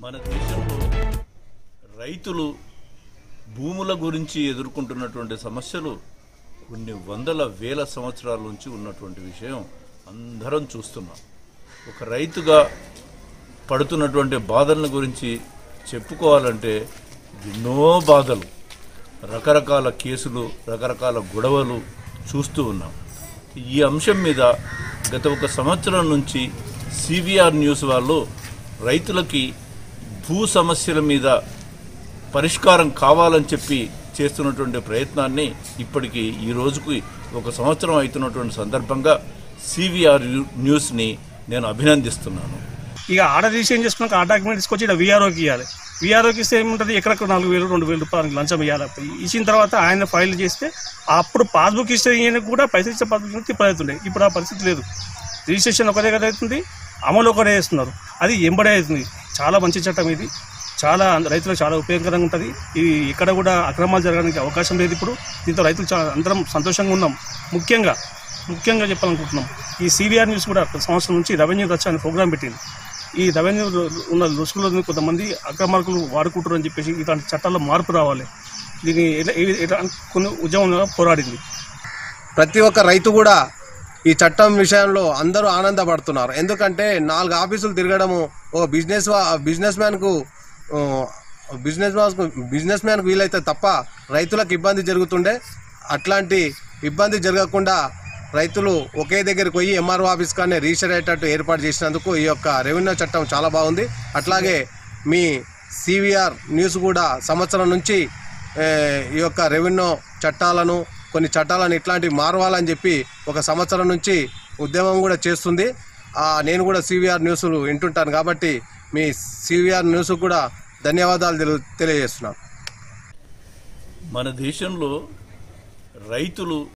మన దేశంలో రైతులు భూముల గురించి ఎదుర్కొంటున్నటువంటి సమస్యలు కొన్ని వందల వేల సంవత్సరాల నుంచి ఉన్నటువంటి విషయం అందరం చూస్తున్నాం ఒక రైతుగా పడుతున్నటువంటి బాధల గురించి చెప్పుకోవాలంటే ఎన్నో బాధలు రకరకాల కేసులు రకరకాల గొడవలు చూస్తూ ఉన్నాం ఈ అంశం మీద గత ఒక సంవత్సరం నుంచి సివిఆర్ న్యూస్ వాళ్ళు రైతులకి భూ సమస్యల మీద పరిష్కారం కావాలని చెప్పి చేస్తున్నటువంటి ప్రయత్నాన్ని ఇప్పటికి ఈ రోజుకి ఒక సంవత్సరం అవుతున్నటువంటి సందర్భంగా సివిఆర్ న్యూస్ని నేను అభినందిస్తున్నాను ఇక ఆర్డర్ రిజిస్ట్రేషన్ చేసుకున్నాక ఆ డాక్యుమెంట్ తీసుకొచ్చి ఇక్కడ వీఆర్ఓకి ఇవ్వాలి వీఆర్ఓకి ఇస్తే ఏముంటుంది ఎక్కడెక్కడ నాలుగు వేలు రెండు వేలు రూపాయలు లంచం ఇవ్వాలి ఇచ్చిన తర్వాత ఆయన ఫైల్ చేస్తే అప్పుడు పాస్బుక్ ఇస్తే ఈయనకు కూడా పైసలు ఇచ్చే పాస్బుక్ తిప్పవుతుండే ఇప్పుడు ఆ పరిస్థితి లేదు రిజిస్ట్రేషన్ ఒకటే కదా అవుతుంది అమలు ఒకటే చేస్తున్నారు అది ఎంబడే అవుతుంది చాలా మంచి చట్టం ఇది చాలా రైతులకు చాలా ఉపయోగకరంగా ఉంటుంది ఇది ఇక్కడ కూడా అక్రమాలు జరగడానికి అవకాశం లేదు ఇప్పుడు దీంతో రైతులు చాలా అందరం సంతోషంగా ఉన్నాం ముఖ్యంగా ముఖ్యంగా చెప్పాలనుకుంటున్నాం ఈ సివిఆర్ న్యూస్ కూడా సంవత్సరం నుంచి రెవెన్యూ రచ్చ అనే ప్రోగ్రామ్ పెట్టింది ఈ రెవెన్యూ ఉన్న రుసుకులను కొంతమంది అక్రమార్కులు వాడుకుంటారు అని చెప్పేసి ఇలాంటి చట్టాల్లో మార్పు రావాలి దీన్ని ఎలా- ఏ- ఎలా కొన్ని ఉద్యమంగా పోరాడింది ప్రతి ఒక్క రైతు కూడా ఈ చట్టం విషయంలో అందరూ ఆనందపడుతున్నారు ఎందుకంటే నాలుగు ఆఫీసులు తిరగడము ఒక బిజినెస్ బిజినెస్ మ్యాన్కు బిజినెస్ బిజినెస్ మ్యాన్కు వీలైతే తప్ప రైతులకు ఇబ్బంది జరుగుతుండే అట్లాంటి ఇబ్బంది జరగకుండా రైతులు ఒకే దగ్గరికి పోయి ఎంఆర్ఓ ఆఫీస్ కానీ రిజిస్టర్ అయ్యేటట్టు ఏర్పాటు చేసినందుకు ఈ యొక్క రెవెన్యూ చట్టం చాలా బాగుంది అట్లాగే మీ సివిఆర్ న్యూస్ కూడా సంవత్సరం నుంచి ఏ, ఈ యొక్క రెవెన్యూ చట్టాలను కొన్ని చట్టాలను ఇట్లాంటివి మారవాలని చెప్పి ఒక సంవత్సరం నుంచి ఉద్యమం కూడా చేస్తుంది ఆ, నేను కూడా సివిఆర్ న్యూస్లు వింటుంటాను కాబట్టి మీ సివిఆర్ న్యూస్ కూడా ధన్యవాదాలు తెలు తెలియజేస్తున్నాను మన దేశంలో రైతులు